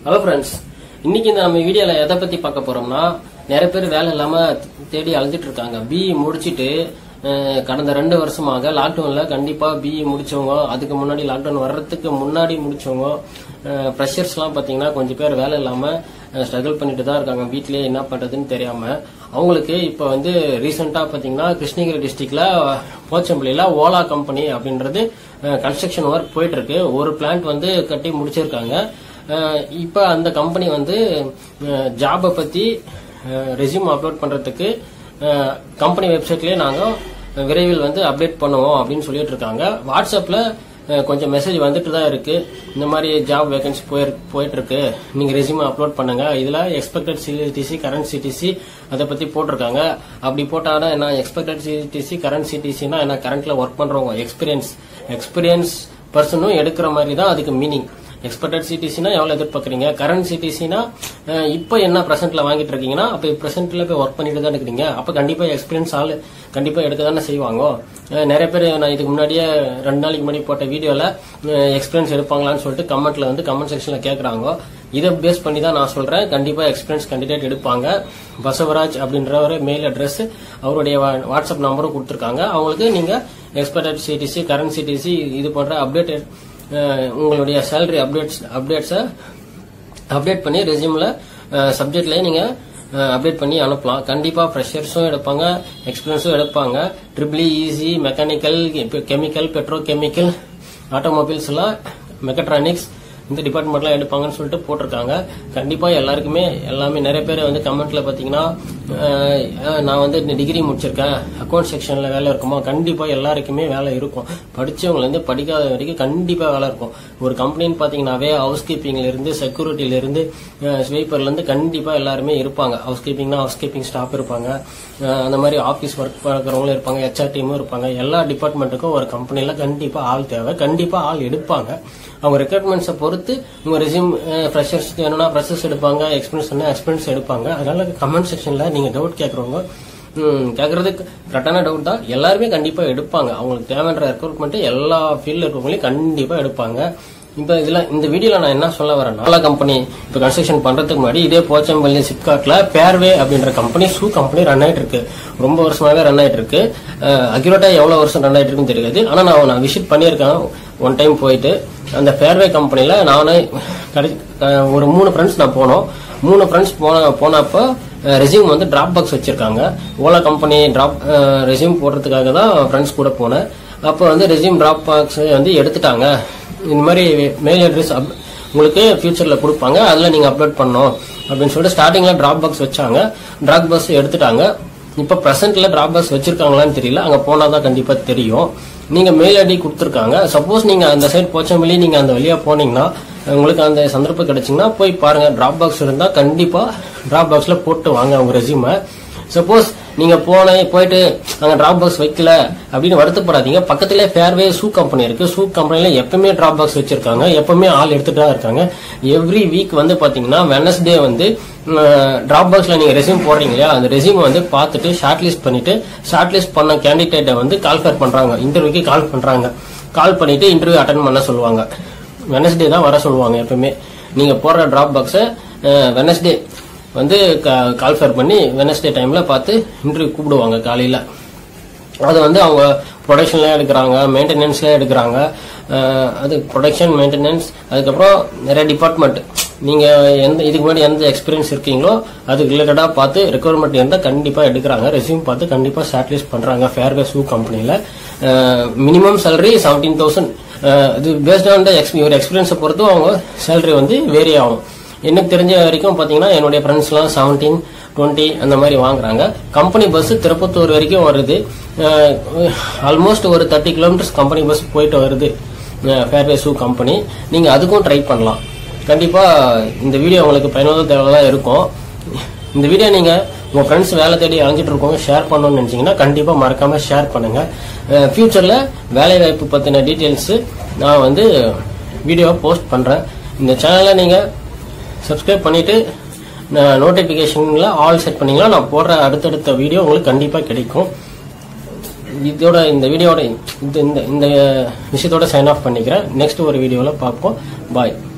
hello friends இன்னைக்கு இந்த நம்ம வீடியோல எதை பத்தி பார்க்க போறோம்னா நிறைய பேர் வேலை இல்லாம தேடி அலைஞ்சிட்டு இருக்காங்க பிஇ முடிச்சிட்டு அஹ், கடந்த ரெண்டு வருஷமாக லாக்டவுன்ல கண்டிப்பா பிஇ முடிச்சவங்க அதுக்கு முன்னாடி லாக்டவுன் வர்றதுக்கு முன்னாடி முடிச்சவங்க ப்ரெஷர்ஸ்லாம் பாத்தீங்கன்னா கொஞ்சம் பேர் வேலை இல்லாம ஸ்ட்ரகிள் பண்ணிட்டு தான் இருக்காங்க வீட்லயே என்ன பண்றதுன்னு தெரியாம அவங்களுக்கு இப்போ வந்து ரீசெண்டா பாத்தீங்கன்னா கிருஷ்ணகிரி டிஸ்ட்ரிக்ட்ல போச்சம்பள்ளியில ஓலா கம்பெனி அப்படின்றது கன்ஸ்ட்ரக்ஷன் ஒர்க் போயிட்டு இருக்கு ஒரு பிளான்ட் வந்து கட்டி முடிச்சிருக்காங்க அஹ் இப்ப அந்த கம்பெனி வந்து ஜாபை பத்தி ரெஸ்யூம் அப்லோட் பண்றதுக்கு கம்பெனி வெப்சைட்லயே நாங்க விரைவில் வந்து அப்டேட் பண்ணுவோம் அப்படின்னு சொல்லிட்டு இருக்காங்க வாட்ஸ்அப்ல அஹ், கொஞ்சம் மெசேஜ் வந்துட்டு தான் இருக்கு இந்த மாதிரி ஜாப் வேகன்சி போயிட்டு இருக்கு நீங்க ரெஸ்யூம் அப்லோட் பண்ணுங்க இதுல எக்ஸ்பெக்டட் சிடிசி கரண்ட் சிடிசி அதை பத்தி போட்டிருக்காங்க அப்படி போட்டானா என்ன எக்ஸ்பெக்டட் சிடிசி கரண்ட் சிடிசினா என்ன கரண்ட்ல ஒர்க் பண்றவங்க எக்ஸ்பீரியன்ஸ் எக்ஸ்பீரியன்ஸ் பர்சனும் எடுக்கிற மாதிரி தான் அதுக்கு மீனிங் எக்ஸ்பெக்டட் சிடிசினா எவ்வளவு எதிர்பார்க்கறீங்க கரண்ட் சிடிசினா இப்போ என்ன பிரசன்ட்ல வாங்கிட்டு இருக்கீங்கன்னா அப்ப பிரசன்ட்ல போய் ஒர்க் பண்ணிட்டு தான் இருக்கிறீங்க அப்ப கண்டிப்பா எக்ஸ்பீரியன்ஸ் ஆள் கண்டிப்பா எடுக்க தானே செய்வாங்க அஹ் நிறைய பேர் நான் இதுக்கு முன்னாடியே ரெண்டு நாளைக்கு முன்னாடி போட்ட வீடியோல எக்ஸ்பீரியன்ஸ் எடுப்பாங்களான்னு சொல்லிட்டு கமெண்ட்ல வந்து கமெண்ட் செக்ஷன்ல கேக்குறாங்க இதை பேஸ் பண்ணி தான் நான் சொல்றேன் கண்டிப்பா எக்ஸ்பீரியன்ஸ் கேண்டிடேட் எடுப்பாங்க பசவராஜ் அப்படின்ற ஒரு மெயில் அட்ரஸ் அவருடைய வா- வாட்ஸ்அப் நம்பரும் கொடுத்துருக்காங்க அவங்களுக்கு நீங்க எக்ஸ்பெக்டட் சிடிசி கரண்ட் சிடிசி இது போன்ற அப்டேட் அஹ் உங்களுடைய சேலரி அப்டேட்ஸ் அப்டேட்ஸை அப்டேட் பண்ணி ரெசியூமில் சப்ஜெக்ட்லேயே நீங்கள் அப்டேட் பண்ணி அனுப்பலாம் கண்டிப்பாக ஃப்ரெஷர்ஸும் எடுப்பாங்க எக்ஸ்பீரியன்ஸும் எடுப்பாங்க triple E EC mechanical chemical petro chemical automobiles எல்லாம் மெக்கட்ரானிக்ஸ் இந்த டிபார்ட்மெண்ட்லாம் எடுப்பாங்கன்னு சொல்லிட்டு போட்டிருக்காங்க கண்டிப்பா எல்லாருக்குமே எல்லாமே நிறைய பேர் வந்து கமெண்ட்ல பாத்தீங்கன்னா அஹ், அஹ், நான் வந்து டிகிரி முடிச்சிருக்கேன் அக்கௌண்ட் செக்ஷன்ல வேலை இருக்குமா கண்டிப்பா எல்லாருக்குமே வேலை இருக்கும் படிச்சவங்கல இருந்து படிக்காத வரைக்கும் கண்டிப்பா வேலை இருக்கும் ஒரு கம்பெனின்னு பாத்தீங்கன்னாவே ஹவுஸ் கீப்பிங்ல இருந்து செக்யூரிட்டில இருந்து ஸ்வீப்பர்ல இருந்து கண்டிப்பா எல்லாருமே இருப்பாங்க ஹவுஸ் கீப்பிங்னா ஹவுஸ் கீப்பிங் ஸ்டாஃப் இருப்பாங்க அஹ், அந்த மாதிரி ஆபீஸ் ஒர்க் பார்க்கறவங்களும் இருப்பாங்க ஹெச்ஆர் டீமும் இருப்பாங்க எல்லா டிபார்ட்மெண்ட்டுக்கும் ஒரு கம்பெனில கண்டிப்பா ஆள் தேவை கண்டிப்பா ஆள் எடுப்பாங்க அவங்க ரெக்ரூட்மெண்ட்ஸை பொறுத்து உங்க ரெசியூம் ஃப்ரெஷர்ஸ் வேணும்னா ஃப்ரெஷர்ஸ் எடுப்பாங்க எக்ஸ்பீரியன்ஸ் வேணா எக்ஸ்பீரியன்ஸ் எடுப்பாங்க அதனால கமெண்ட் செக்ஷன்ல நீங்க டவுட் கேட்கறவங்க ம், கேட்கறதுக்கு கரெக்டான டவுட் தான் எல்லாருமே கண்டிப்பா எடுப்பாங்க அவங்களுக்கு தேவையான ரெக்ரூட்மெண்ட் எல்லா ஃபீல்ட்ல இருக்கவங்களையும் கண்டிப்பா எடுப்பாங்க இப்ப இதுல இந்த வீடியோல நான் என்ன சொல்ல வரேன்னா நல்ல கம்பெனி இப்ப கன்ஸ்ட்ரக்ஷன் பண்றதுக்கு முன்னாடி இதே போச்சம்பள்ளி சிப்காட்ல பேர்வே அப்படின்ற கம்பெனி ஷூ கம்பெனி ரன் ஆயிட்டு இருக்கு ரொம்ப வருஷமாவே ரன் ஆயிட்டு இருக்கு அக்யூரேட்டா எவ்வளவு வருஷம் ரன் ஆயிட்டு இருக்குன்னு தெரியாது ஆனா நான் நான் விசிட் பண்ணியிருக்கேன் ஒன் டைம் போயிட்டு அந்த ஃபேர்வே கம்பெனில நானே கடை- அஹ் ஒரு மூணு ஃப்ரெண்ட்ஸ் நான் போனோம் மூணு ஃப்ரெண்ட்ஸ் போன போனப்போ ரெசியூம் வந்து டிராப் பாக்ஸ் வச்சிருக்காங்க ஓலா கம்பெனி டிராப் ரெசியூம் போடுறதுக்காக தான் ஃப்ரெண்ட்ஸ் கூட போனேன் அப்போ வந்து ரெசியூம் டிராப் பாக்ஸ் வந்து எடுத்துட்டாங்க இந்த மாதிரி மெயில் அட்ரஸ் உங்களுக்கு ஃபியூச்சர்ல கொடுப்பாங்க அதுல நீங்க அப்லோட் பண்ணணும் அப்படின்னு சொல்லிட்டு ஸ்டார்டிங்ல டிராப் பாக்ஸ் வச்சாங்க டிராப் பாக்ஸ் எடுத்துட்டாங்க இப்ப பிரசன்ட்ல டிராப் பாக்ஸ் வச்சிருக்காங்களான்னு தெரியல அங்க போனாதான் கண்டிப்பா தெரியும் நீங்க மெயில் ஐடி கொடுத்துருக்காங்க சப்போஸ் நீங்க அந்த சைடு போச்சம்பள்ளி நீங்க அந்த வழியா போனீங்கன்னா உங்களுக்கு அந்த சந்தர்ப்பம் கிடைச்சிங்கன்னா போய் பாருங்க டிராப் பாக்ஸ் இருந்தா கண்டிப்பா டிராப் பாக்ஸ்ல போட்டு வாங்க உங்க ரெசியூமை சப்போஸ் நீங்க போன போயிட்டு அங்க டிராப் பாக்ஸ் வைக்கல அப்படின்னு வருத்தப்படாதீங்க பக்கத்திலே ஃபேர்வே ஷூ கம்பெனி இருக்கு ஷூ கம்பெனில எப்பவுமே டிராப் பாக்ஸ் வச்சிருக்காங்க எப்பவுமே ஆள் எடுத்துட்டு தான் இருக்காங்க எவ்ரி வீக் வந்து பாத்தீங்கன்னா வெனஸ்டே வந்து டிராப் பாக்ஸ்ல நீங்க ரெசியூம் போடுறீங்க இல்லையா அந்த ரெசியூம் வந்து பார்த்துட்டு ஷார்ட் லிஸ்ட் பண்ணிட்டு ஷார்ட் லிஸ்ட் பண்ண கேண்டிடேட்டை வந்து கால்ஃபர் பண்றாங்க இன்டர்வியூக்கு கால் பண்றாங்க கால் பண்ணிட்டு இன்டர்வியூ அட்டன் பண்ண சொல்லுவாங்க வெனஸ்டே தான் வர சொல்லுவாங்க எப்பவுமே நீங்க போடுற டிராப் பாக்ஸை வெனஸ்டே வந்து கால்ஃபர் பண்ணி வெனஸ்டே டைம்ல பார்த்து இன்டர்வியூ கூப்பிடுவாங்க காலையில அது வந்து அவங்க ப்ரொடக்ஷன்ல எடுக்கிறாங்க மெயின்டெனன்ஸ்ல எடுக்கிறாங்க அஹ் அது ப்ரொடக்ஷன் மெயின்டெனன்ஸ் அதுக்கப்புறம் நிறைய டிபார்ட்மெண்ட் நீங்க எந்த இதுக்கு முன்னாடி எந்த எக்ஸ்பீரியன்ஸ் இருக்கீங்களோ அது ரிலேட்டடா பார்த்து ரெக்குவயர்மெண்ட் இருந்தா கண்டிப்பா எடுக்கிறாங்க ரெசியூம் பார்த்து கண்டிப்பா ஷார்ட்லிஸ்ட் பண்றாங்க ஃபேர்வே ஷூ கம்பெனில மினிமம் salary செவன்டீன் தௌசண்ட் இது பேஸ்ட் ஆன் த ஒரு எக்ஸ்பீரியன்ஸை பொறுத்தும் அவங்க சேலரி வந்து வேரி ஆகும் எனக்கு தெரிஞ்ச வரைக்கும் பாத்தீங்கன்னா என்னுடைய ஃப்ரெண்ட்ஸ்லாம் செவன்டீன் டுவெண்ட்டி அந்த மாதிரி வாங்குறாங்க கம்பெனி பஸ் திருப்பத்தூர் வரைக்கும் வருது ஆல்மோஸ்ட் ஒரு தேர்ட்டி கிலோமீட்டர்ஸ் கம்பெனி பஸ் போயிட்டு வருது ஃபேர்வே ஷூ கம்பெனி நீங்க அதுக்கும் ட்ரை பண்ணலாம் கண்டிப்பா இந்த வீடியோ உங்களுக்கு பயனுள்ள தேவையா இருக்கும் இந்த வீடியோ நீங்க உங்க ஃப்ரெண்ட்ஸ் வேலை தேடி அலைஞ்சிட்டு இருக்கவங்க ஷேர் பண்ணணும்னு நினைச்சீங்கன்னா கண்டிப்பா மறக்காம ஷேர் பண்ணுங்க ஃபியூச்சர்ல வேலை வாய்ப்பு பத்தின டீட்டெயில்ஸ் நான் வந்து வீடியோவை போஸ்ட் பண்றேன் இந்த சேனலை நீங்க சப்ஸ்கிரைப் பண்ணிட்டு நோட்டிபிகேஷன்ல ஆல் செட் பண்ணீங்கன்னா நான் போடுற அடுத்தடுத்த வீடியோ உங்களுக்கு கண்டிப்பா கிடைக்கும் இதோட இந்த வீடியோட இந்த இந்த இந்த விஷயத்தோட சைன் ஆஃப் பண்ணிக்கிறேன் நெக்ஸ்ட் ஒரு வீடியோவில் பார்ப்போம் பாய்